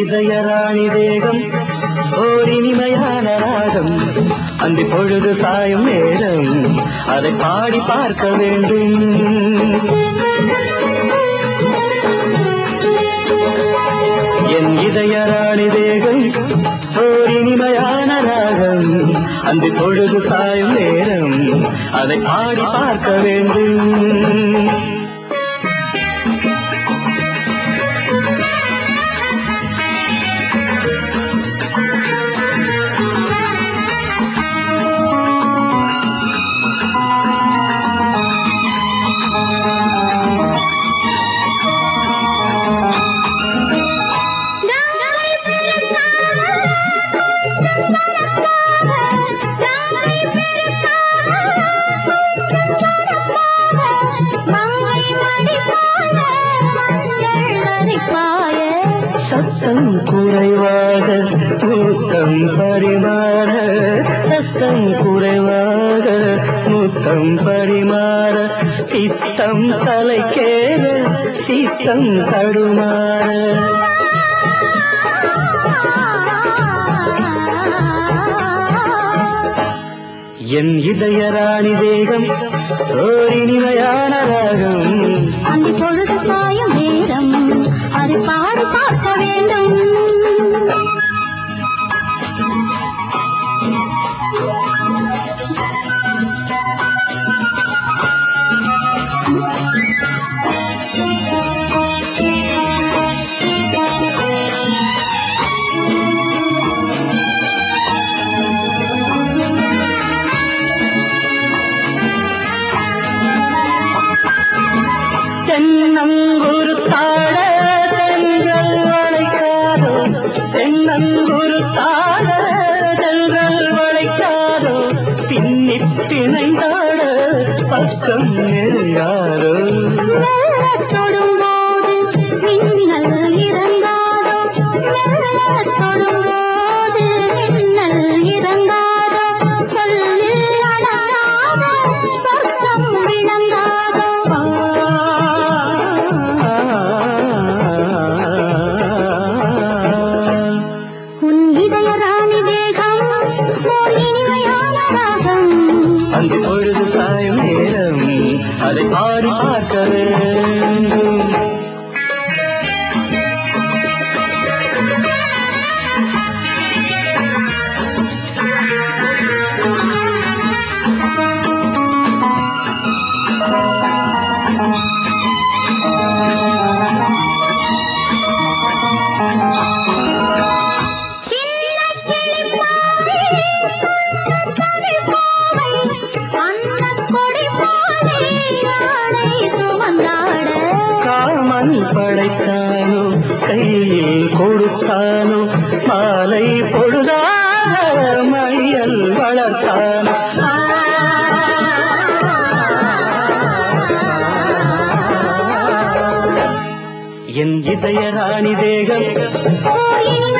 இதயராணி தேகம் ஓர் இனிமையான ராகம் அந்த பொழுது சாயும் நேரம் அதை பாடி பார்க்க வேண்டும் என் இதயராணி தேகம் ஓர் இனிமையான ராகம் அந்த பொழுது சாயும் நேரம் அதை பாடி பார்க்க வேண்டும் சத்தம் குறைவாக முத்தம் பரிமாற சத்தம் குறைவாக முத்தம் பரிமாற சித்தம் தலைக்கேற சித்தம் தடுமாற என் இதயராணி தேகம் ஓர் இனிமையான ராகம் அந்த பொழுது சாயும் நேரம் அது பாடி பார்க்க வேண்டும் தென்னங்குரு தாழ தென்றல் வளைக்காதோ தென்னங்குரு தாழ தென்றல் வளைக்காதோ பின்னி பிணைந்தாட பக்கம் நெருங்காதோ மெல்லத் தொடும்போது மின்னல் இறங்காதோ மெல்லத் தொடும்போது மின்னல் இறங்காதோ சொல்லில் அடங்காதோ சொர்க்கம் விளங்காதோ உன் இதய ராணி தேகம் ஓர் இனிமையான ராகம் அந்த பொழுது சாயும் நேரம் அதை பாடி பார்க்க வேண்டும் காமன் படைத்தானோ கையில் கொடுத்தானோ மாலை பொழுதாக மையல் வளர்த்தானோ என் இதய ராணி தேகம் ஓ இனிமை